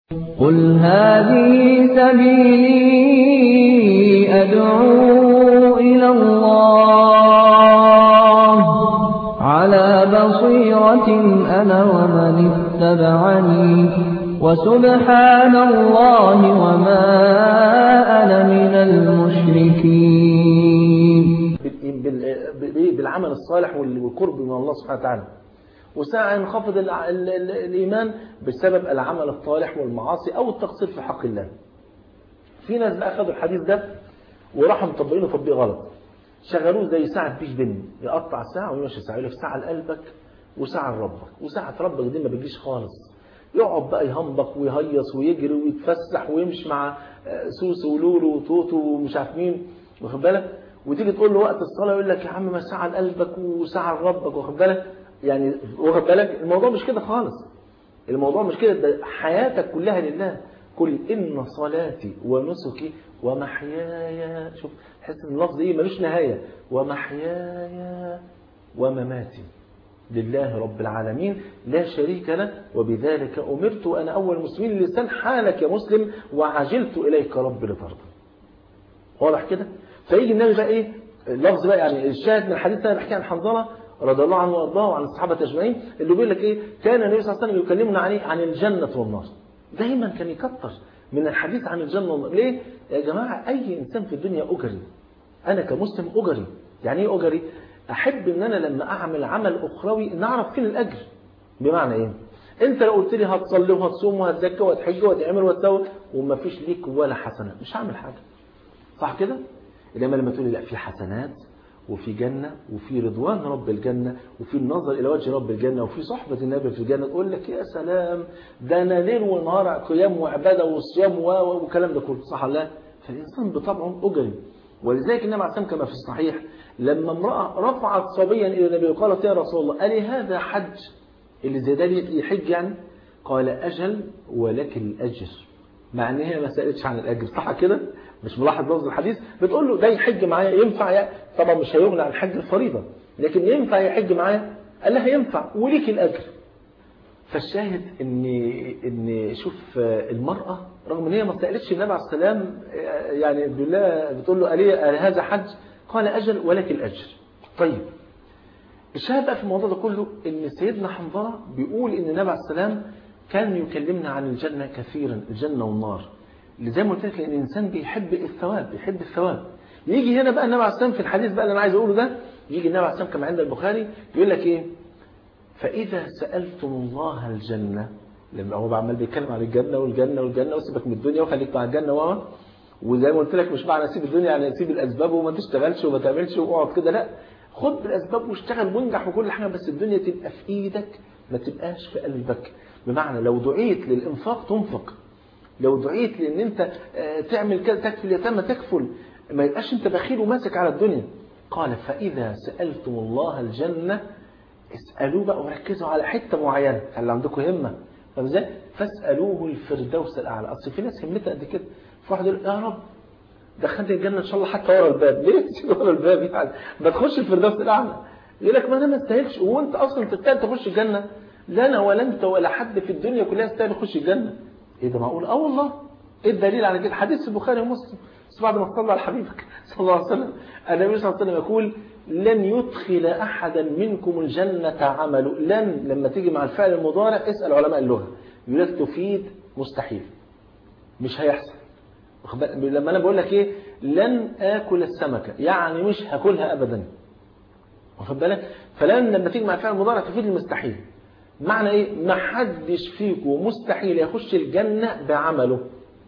قل هذه سبيلي أدعو إلى الله على بصيرة أنا ومن اتبعني وسبحان الله وما أنا من المشركين بال- بال- بالعمل الصالح والقرب من الله سبحانه وتعالى وساعة ينخفض الع- ال- ال- الإيمان بسبب العمل الصالح والمعاصي أو التقصير في حق الله في ناس بقى أخذوا الحديث ده وراحوا مطبقينه تطبيق غلط شغلوه زي ساعة بيش بن يقطع ساعة ويمشي ساعة يقول لك ساعة لقلبك وساعة لربك وساعة ربك دي ما بتجيش خالص يقعد بقى يهمبك ويهيص ويجري ويتفسح ويمشي مع آه، سوسو ولولو وتوتو ومش عارف مين واخد بالك وتيجي تقول له وقت الصلاة يقول لك يا عم ما ساعة لقلبك وساعة لربك واخد بالك يعني واخد بالك الموضوع مش كده خالص الموضوع مش كده ده حياتك كلها لله قل إن صلاتي ونسكي ومحياي شوف تحس ان اللفظ ايه ملوش نهاية ومحياي ومماتي لله رب العالمين لا شريك له وبذلك أمرت أنا أول المسلمين لسان حالك يا مسلم وعجلت إليك رب لترضى واضح كده فيجي النبي بقى ايه اللفظ بقى يعني الشاهد من الحديث ده بيحكي عن حنظله رضي الله عنه وارضاه وعن الصحابه اجمعين اللي بيقول لك ايه كان النبي صلى الله عليه وسلم يكلمنا عن إيه؟ عن الجنه والنار دايما كان يكتر من الحديث عن الجنه والنار ليه يا جماعه اي انسان في الدنيا اجري انا كمسلم اجري يعني ايه اجري احب ان انا لما اعمل عمل اخروي نعرف فين الاجر بمعنى ايه انت لو قلت لي هتصلي وهتصوم وهتزكي وهتحج وهتعمل وتسوي وما فيش ليك ولا حسنه مش هعمل حاجه صح كده انما لما تقول لي لا في حسنات وفي جنة وفي رضوان رب الجنة وفي النظر إلى وجه رب الجنة وفي صحبة النبي في الجنة تقول لك يا سلام ده أنا ليل ونهار قيام وعبادة وصيام و- و- والكلام ده كله صح ولا لا؟ فالإنسان بطبعه أجري ولذلك النبي عليه الصلاة والسلام كما في الصحيح لما امرأة رفعت صبيا إلى النبي وقالت يا رسول الله ألي هذا حج اللي زي ده يحج يعني قال أجل ولك الأجر مع ان هي ما سالتش عن الاجر صح كده مش ملاحظ لفظ الحديث بتقول له ده يحج معايا ينفع يا طبعا مش هيغني عن حج الفريضه لكن ينفع يحج معايا قال لها ينفع وليك الاجر فالشاهد ان ان شوف المراه رغم ان هي ما سالتش النبي عليه السلام يعني بالله بتقول له الي هذا حج قال اجل ولك الاجر طيب الشاهد بقى في الموضوع ده كله ان سيدنا حنظله بيقول ان النبي عليه السلام كان يكلمنا عن الجنه كثيرا الجنه والنار اللي زي ما قلت لك لان الانسان بيحب الثواب بيحب الثواب يجي هنا بقى النبي عليه السلام في الحديث بقى اللي انا عايز اقوله ده يجي النبي عليه السلام كما عند البخاري يقول لك ايه فاذا سالتم الله الجنه لما هو عمال بيتكلم عن الجنه والجنه والجنه وسيبك من الدنيا وخليك مع الجنه و وزي ما قلت لك مش معنى سيب الدنيا يعني سيب الاسباب وما تشتغلش وما تعملش واقعد كده لا خد بالاسباب واشتغل وانجح وكل حاجه بس الدنيا تبقى في ايدك ما تبقاش في قلبك بمعنى لو دعيت للانفاق تنفق لو دعيت لان انت آه، تعمل كذا تكفل اليتامى تكفل ما يبقاش انت بخيل وماسك على الدنيا قال فاذا سالتم الله الجنه اسالوه بقى وركزوا على حته معينه خلي عندكم همه فاهم ازاي؟ فاسالوه الفردوس الاعلى اصل في ناس همتها قد كده في واحد يقول يا رب دخلني الجنه ان شاء الله حتى ورا الباب ليه تسيب ورا الباب يعني ما تخش الفردوس الاعلى يقول لك ما انا ما استاهلش هو انت اصلا تستاهل تخش الجنه لا انا ولا انت ولا حد في الدنيا كلها يستاهل يخش الجنه ايه ده معقول اه والله ايه الدليل على كده حديث البخاري ومسلم بس بعد ما تصلى على حبيبك صلى الله عليه وسلم النبي صلى الله عليه وسلم يقول لن يدخل احدا منكم الجنه عمله لن لما تيجي مع الفعل المضارع اسال علماء اللغه يقول لك تفيد مستحيل مش هيحصل واخد بالك؟ لما انا بقول لك ايه لن اكل السمكه يعني مش هاكلها ابدا واخد بالك فلن لما تيجي مع الفعل المضارع تفيد المستحيل معنى ايه ما حدش فيكم مستحيل يخش الجنه بعمله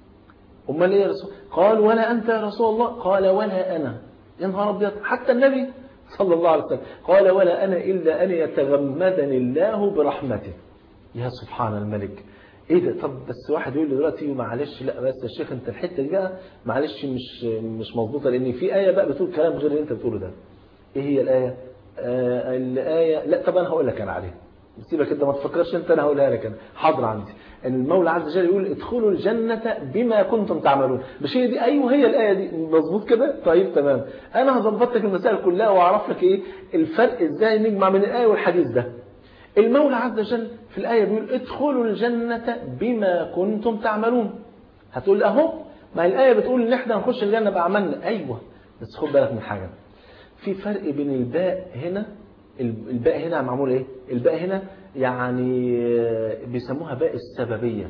امال ايه يا رسول قال ولا انت يا رسول الله قال ولا انا يا نهار ابيض حتى النبي صلى الله عليه وسلم قال ولا انا الا ان يتغمدني الله برحمته يا سبحان الملك ايه ده طب بس واحد يقول لي دلوقتي معلش لا بس يا شيخ انت الحته دي بقى معلش مش مش مظبوطه لان في ايه بقى بتقول كلام غير اللي انت بتقوله ده ايه هي الايه آه الايه لا طب انا هقول لك انا عليها سيبك انت ما تفكرش انت انا هقولها لك انا حاضر عندي ان المولى عز وجل يقول ادخلوا الجنه بما كنتم تعملون مش هي دي ايوه هي الايه دي مظبوط كده طيب تمام انا هظبط لك المسائل كلها واعرف لك ايه الفرق ازاي نجمع من الايه والحديث ده المولى عز وجل في الآية بيقول ادخلوا الجنة بما كنتم تعملون هتقول أهو ما هي الآية بتقول إن إحنا هنخش الجنة بأعمالنا أيوه بس خد بالك من حاجة في فرق بين الباء هنا الباء هنا معمول إيه الباء هنا يعني بيسموها باء السببية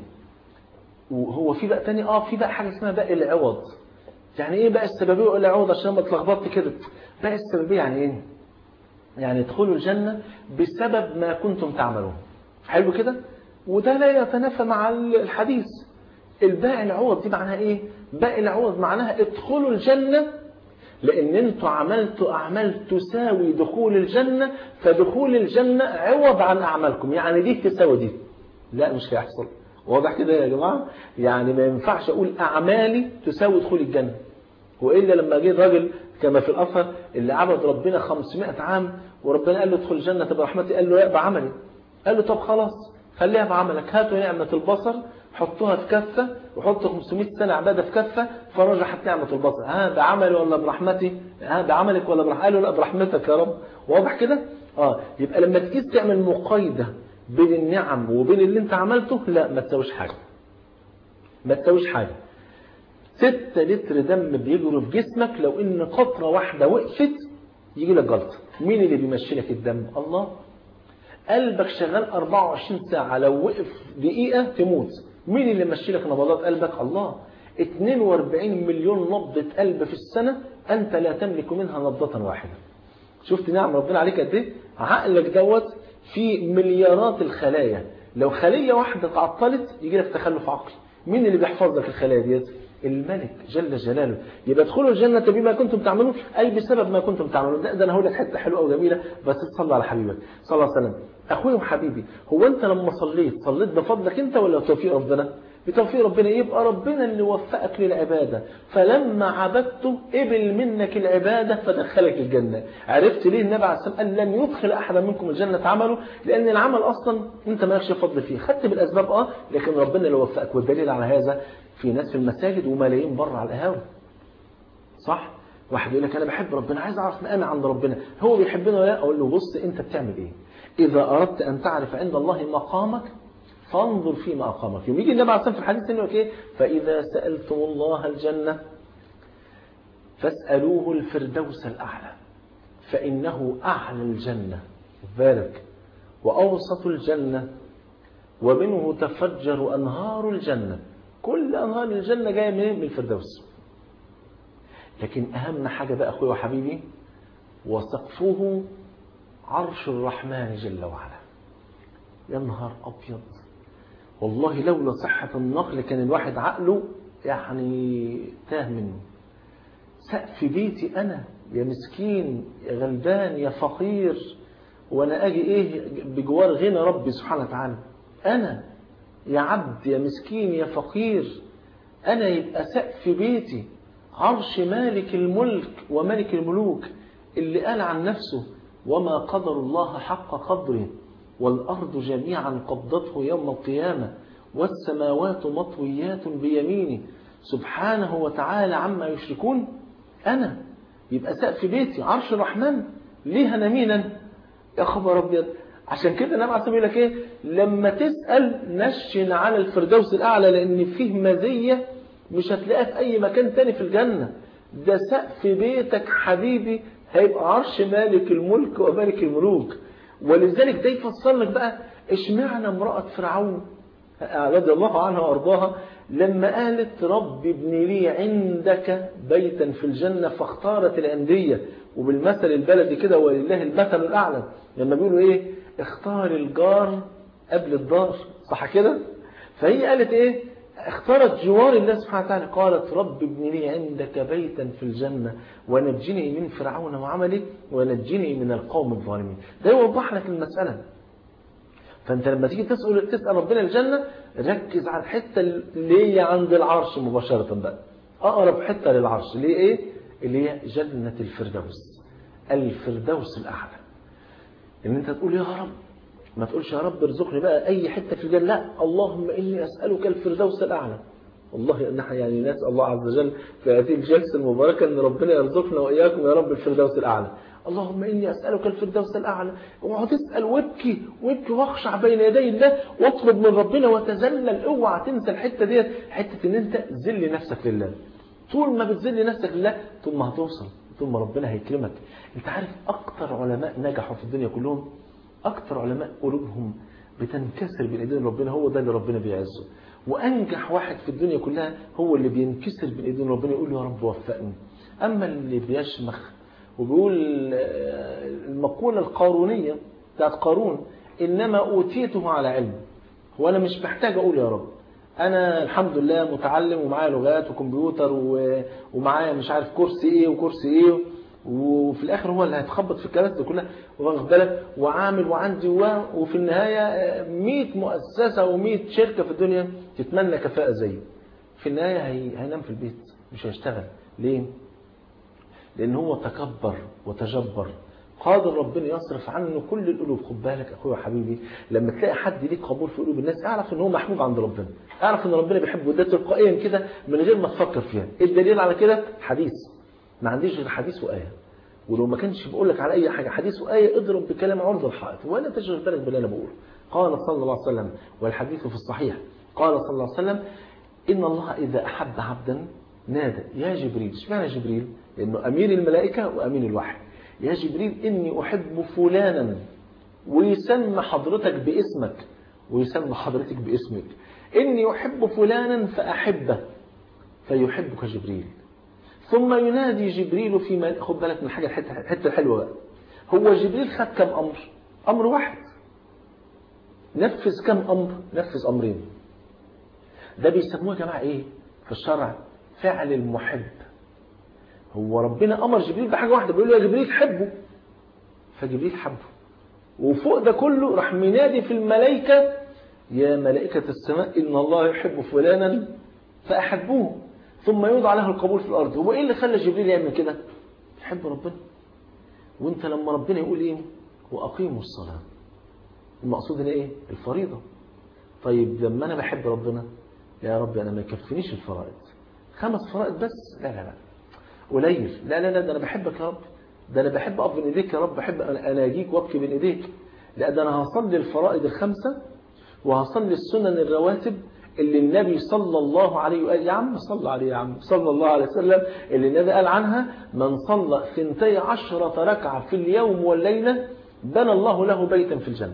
وهو في باء تاني اه في باء حاجة اسمها باء العوض يعني ايه باء السببية والعوض عشان ما اتلخبطت كده باء السببية يعني ايه يعني ادخلوا الجنة بسبب ما كنتم تعملون حلو كده وده لا يتنافى مع الحديث الباء العوض دي معناها ايه باء العوض معناها ادخلوا الجنة لان انتوا عملتوا اعمال تساوي دخول الجنة فدخول الجنة عوض عن اعمالكم يعني دي تساوي دي لا مش هيحصل واضح كده يا جماعة يعني ما ينفعش اقول اعمالي تساوي دخول الجنة والا لما جه الراجل كما في الاثر اللي عبد ربنا 500 عام وربنا قال له ادخل الجنة برحمتي قال له لا بعملي قال له طب خلاص خليها بعملك هاتوا نعمة البصر حطوها في كفة وحط 500 سنة عبادة في كفة فرجحت نعمة البصر ها بعملي ولا برحمتي ها بعملك ولا برحمتي قالوا لا برحمتك يا رب واضح كده اه يبقى لما تقيس تعمل مقايدة بين النعم وبين اللي انت عملته لا ما تساويش حاجة ما تساويش حاجة 6 لتر دم بيجروا في جسمك لو ان قطرة واحدة وقفت يجي لك جلطة مين اللي بيمشي لك الدم الله قلبك شغال 24 ساعة لو وقف دقيقة تموت مين اللي مشي لك نبضات قلبك الله 42 مليون نبضة قلب في السنة أنت لا تملك منها نبضة واحدة شفت نعم ربنا عليك قد ايه عقلك دوت في مليارات الخلايا لو خلية واحدة تعطلت يجي لك تخلف عقلي مين اللي بيحفظ لك الخلايا ديت الملك جل جلاله يبقى ادخلوا الجنة بما كنتم تعملون أي بسبب ما كنتم تعملون ده, ده أنا هقول لك حتة حلوة وجميلة بس تصلي على حبيبك صلى الله عليه وسلم أخوي وحبيبي هو أنت لما صليت صليت بفضلك أنت ولا بتوفيق ربنا بتوفيق ربنا يبقى ربنا اللي وفقك للعبادة فلما عبدته قبل منك العبادة فدخلك الجنة عرفت ليه النبي عليه الصلاة والسلام قال لن يدخل أحدا منكم الجنة عمله لأن العمل أصلا أنت مالكش فضل فيه خدت بالأسباب أه لكن ربنا اللي وفقك والدليل على هذا في ناس في المساجد وملايين بره على القهاوي صح واحد يقول لك انا بحب ربنا عايز اعرف مقامي عند ربنا هو بيحبنا ولا لا اقول له بص انت بتعمل ايه اذا اردت ان تعرف عند الله مقامك فانظر فيما اقامك يوم يجي النبي عليه الصلاه والسلام في الحديث انه ايه فاذا سالتم الله الجنه فاسالوه الفردوس الاعلى فانه اعلى الجنه ذلك واوسط الجنه ومنه تفجر انهار الجنه كل أنهار الجنة جاية منين من الفردوس لكن أهم حاجة بقى أخوي وحبيبي وسقفه عرش الرحمن جل وعلا يا نهار أبيض والله لولا صحة النقل كان الواحد عقله يعني تاه منه سقف بيتي أنا يا مسكين يا غلبان يا فقير وأنا أجي إيه بجوار غنى ربي سبحانه وتعالى أنا يا عبد يا مسكين يا فقير أنا يبقى سقف بيتي عرش مالك الملك وملك الملوك اللي قال عن نفسه وما قدر الله حق قدره والأرض جميعا قبضته يوم القيامة والسماوات مطويات بيمينه سبحانه وتعالى عما يشركون أنا يبقى سقف بيتي عرش الرحمن ليه أنا مينا يا خبر أبيض عشان كده النبي عليه يقول لك ايه لما تسأل نشن على الفردوس الأعلى لأن فيه مزية مش هتلاقيها في أي مكان تاني في الجنة ده سقف بيتك حبيبي هيبقى عرش مالك الملك ومالك الملوك ولذلك ده يفسر لك بقى اشمعنى امرأة فرعون رضي الله عنها وارضاها لما قالت رب ابن لي عندك بيتا في الجنة فاختارت الأندية وبالمثل البلدي كده ولله المثل الأعلى لما بيقولوا ايه اختار الجار قبل الدار صح كده فهي قالت ايه اختارت جوار الله سبحانه وتعالى قالت رب ابن لي عندك بيتا في الجنة ونجني من فرعون وعمله ونجني من القوم الظالمين ده يوضح لك المسألة فانت لما تيجي تسأل تسأل ربنا الجنة ركز على الحتة اللي هي عند العرش مباشرة بقى أقرب حتة للعرش اللي هي ايه اللي هي جنة الفردوس الفردوس الأعلى ان انت تقول يا رب ما تقولش يا رب ارزقني بقى اي حته في الجنه لا اللهم اني اسالك الفردوس الاعلى والله نحن يعني نسال الله عز وجل في هذه الجلسه المباركه ان ربنا يرزقنا واياكم يا رب الفردوس الاعلى اللهم إني أسألك الفردوس الأعلى واقعد اسأل وابكي وابكي واخشع بين يدي الله واطلب من ربنا وتذلل اوعى تنسى الحتة ديت حتة إن أنت ذل نفسك لله طول ما بتذل نفسك لله طول ما هتوصل طول ما ربنا هيكرمك انت عارف اكتر علماء نجحوا في الدنيا كلهم اكتر علماء قلوبهم بتنكسر بين ايدين ربنا هو ده اللي ربنا بيعزه وانجح واحد في الدنيا كلها هو اللي بينكسر بين ايدين ربنا يقول له يا رب وفقني اما اللي بيشمخ وبيقول المقولة القارونية بتاعت قارون انما اوتيته على علم هو انا مش محتاج اقول يا رب انا الحمد لله متعلم ومعايا لغات وكمبيوتر ومعايا مش عارف كورس ايه وكورس ايه وفي الاخر هو اللي هيتخبط في الكراسي دي كلها واخد بالك وعامل وعندي وفي النهايه 100 مؤسسه و100 شركه في الدنيا تتمنى كفاءه زيه في النهايه هي... هينام في البيت مش هيشتغل ليه لان هو تكبر وتجبر قادر ربنا يصرف عنه كل القلوب خد بالك اخويا وحبيبي لما تلاقي حد ليك قبول في قلوب الناس اعرف ان هو محبوب عند ربنا اعرف ان ربنا بيحبه ده تلقائيا كده من غير ما تفكر فيها الدليل على كده حديث ما عنديش غير حديث وايه ولو ما كانش بقول لك على اي حاجه حديث وايه اضرب بكلام عرض الحائط ولا تشغل بالك باللي انا بقوله قال صلى الله عليه وسلم والحديث في الصحيح قال صلى الله عليه وسلم ان الله اذا احب عبدا نادى يا جبريل اشمعنى جبريل لانه امير الملائكه وامين الوحي يا جبريل إني أحب فلانا ويسمى حضرتك باسمك ويسمى حضرتك باسمك إني أحب فلانا فأحبه فيحبك جبريل ثم ينادي جبريل في مل... خد بالك من حاجة الحتة, الحتة الحلوة بقى هو جبريل خد كم أمر أمر واحد نفذ كم أمر نفذ أمرين ده بيسموه يا جماعة إيه في الشرع فعل المحب هو ربنا امر جبريل بحاجه واحده بيقول له يا جبريل حبه فجبريل حبه وفوق ده كله راح منادي في الملائكه يا ملائكه السماء ان الله يحب فلانا فاحبوه ثم يوضع له القبول في الارض هو ايه اللي خلى جبريل يعمل كده يحب ربنا وانت لما ربنا يقول ايه واقيموا الصلاه المقصود هنا ايه الفريضه طيب لما انا بحب ربنا يا رب انا ما يكفينيش الفرائض خمس فرائض بس لا لا لا قليل لا لا لا ده انا بحبك يا رب ده انا بحب اقف بين ايديك يا رب بحب اناجيك وابكي بين ايديك لا ده انا هصلي الفرائض الخمسه وهصلي السنن الرواتب اللي النبي صلى الله عليه وآله يا عم صلى عليه يا عم صلى الله عليه وسلم اللي النبي قال عنها من صلى ثنتي عشرة ركعة في اليوم والليلة بنى الله له بيتا في الجنة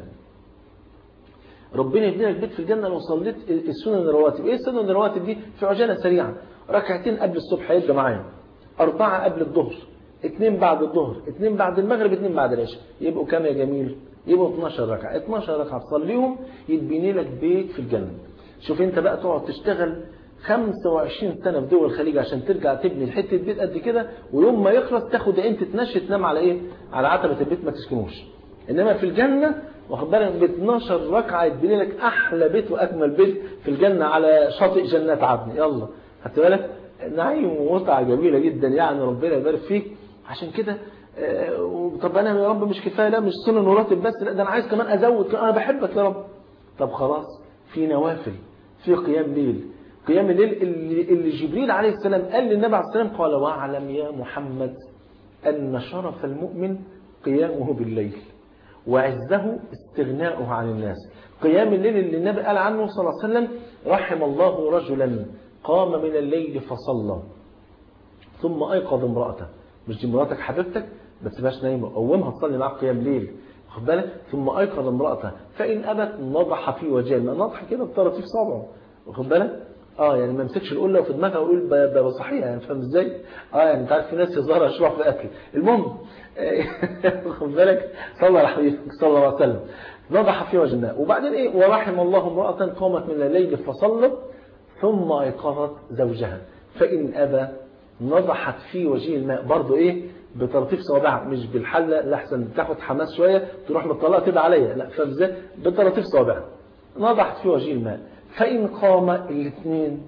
ربنا يبني لك بيت في الجنة لو صليت السنن الرواتب ايه السنن الرواتب دي في عجالة سريعة ركعتين قبل الصبح يبقى معايا أربعة قبل الظهر اثنين بعد الظهر اثنين بعد المغرب اثنين بعد العشاء يبقوا كام يا جميل يبقوا 12 ركعة 12 ركعة تصليهم يتبني لك بيت في الجنة شوف انت بقى تقعد تشتغل 25 سنة في دول الخليج عشان ترجع تبني حتة بيت قد كده ويوم ما يخلص تاخد عين تتنشي تنام على ايه على عتبة البيت ما تسكنوش انما في الجنة واخد بالك ب 12 ركعة يتبني لك احلى بيت واجمل بيت في الجنة على شاطئ جنات عدن يلا خدت بالك نعيم ومتعة جميلة جدا يعني ربنا يبارك فيك عشان كده طب انا يا رب مش كفايه لا مش سنن وراتب بس لا ده انا عايز كمان ازود انا بحبك يا رب طب خلاص في نوافل في قيام ليل قيام الليل اللي, اللي جبريل عليه السلام قال للنبي عليه السلام قال واعلم يا محمد ان شرف المؤمن قيامه بالليل وعزه استغناؤه عن الناس قيام الليل اللي النبي قال عنه صلى الله عليه وسلم رحم الله رجلا قام من الليل فصلى ثم أيقظ امرأته مش دي مراتك حبيبتك ما تسيبهاش نايمة قومها تصلي معاك قيام ليل واخد بالك ثم أيقظ امرأته فإن أبت نضح في وجهها نضح كده بطرف صابعه واخد بالك اه يعني ما يمسكش القله وفي دماغها ويقول ده بصحيح يعني فاهم ازاي اه يعني انت عارف في ناس هزارها شروع في الاكل المهم واخد بالك صلى على حبيبك صلى الله عليه وسلم نضح في وجهها وبعدين ايه ورحم الله امرأة قامت من الليل فصلت ثم ايقظت زوجها فإن أبى نضحت في وجه الماء برضه إيه بترطيف صوابعها مش بالحلة لحسن تاخد حماس شوية تروح مطلقة كده عليا لا فازاي بترطيف صوابعها نضحت في وجه الماء فإن قام الاثنين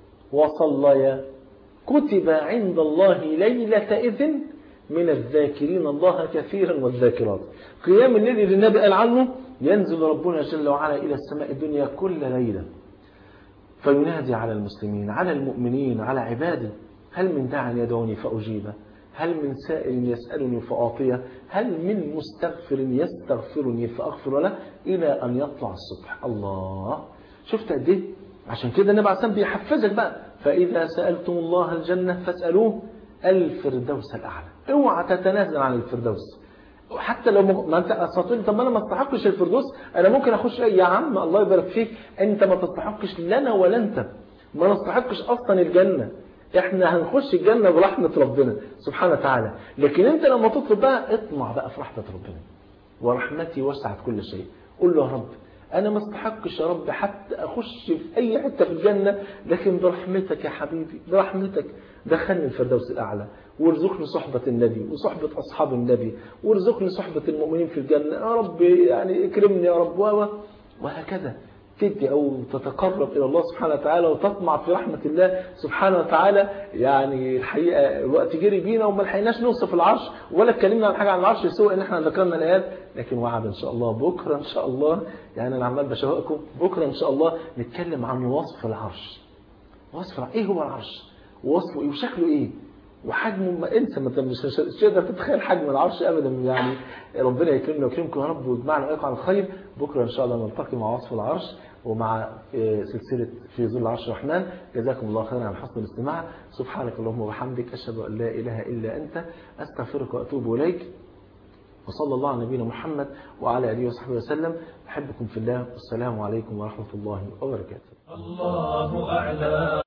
وصليا كتب عند الله ليلة إذن من الذاكرين الله كثيرا والذاكرات قيام الليل اللي النبي قال عنه ينزل ربنا جل وعلا إلى السماء الدنيا كل ليلة فينادي على المسلمين على المؤمنين على عبادي هل من داع يدعوني فأجيبه هل من سائل يسألني فأعطيه هل من مستغفر يستغفرني فأغفر له إلى أن يطلع الصبح الله شفت قد ايه عشان كده النبي عليه الصلاة والسلام بيحفزك بقى فإذا سألتم الله الجنة فاسألوه الفردوس الأعلى اوعى تتنازل عن الفردوس حتى لو م... ما انت استطيع طب ما انا ما استحقش الفردوس انا ممكن اخش يا عم الله يبارك فيك انت ما تستحقش لا انا ولا انت ما نستحقش اصلا الجنه احنا هنخش الجنه برحمه ربنا سبحانه وتعالى لكن انت لما تطلب بقى اطمع بقى في رحمه ربنا ورحمتي وسعت كل شيء قول له يا رب انا ما استحقش يا رب حتى اخش في اي حته في الجنه لكن برحمتك يا حبيبي برحمتك دخلني الفردوس الاعلى وارزقني صحبة النبي وصحبة أصحاب النبي وارزقني صحبة المؤمنين في الجنة يا رب يعني اكرمني يا رب وهكذا تدي أو تتقرب إلى الله سبحانه وتعالى وتطمع في رحمة الله سبحانه وتعالى يعني الحقيقة الوقت جري بينا وما لحقناش نوصف العرش ولا اتكلمنا عن حاجة عن العرش سوء إن احنا ذكرنا الآيات لكن وعد إن شاء الله بكرة إن شاء الله يعني أنا عمال بشوقكم بكرة إن شاء الله نتكلم عن وصف العرش وصف العرش. إيه هو العرش ووصفه إيه وشكله إيه وحجمه ما انسى ما مش تقدر تتخيل حجم العرش ابدا يعني ربنا يكرمنا ويكرمكم يا رب ويجمعنا واياكم على الخير بكره ان شاء الله نلتقي مع وصف العرش ومع سلسله في ظل العرش الرحمن جزاكم الله خيرا على حسن الاستماع سبحانك اللهم وبحمدك اشهد ان لا اله الا انت استغفرك واتوب اليك وصلى الله على نبينا محمد وعلى اله وصحبه وسلم احبكم في الله والسلام عليكم ورحمه الله وبركاته الله أعلى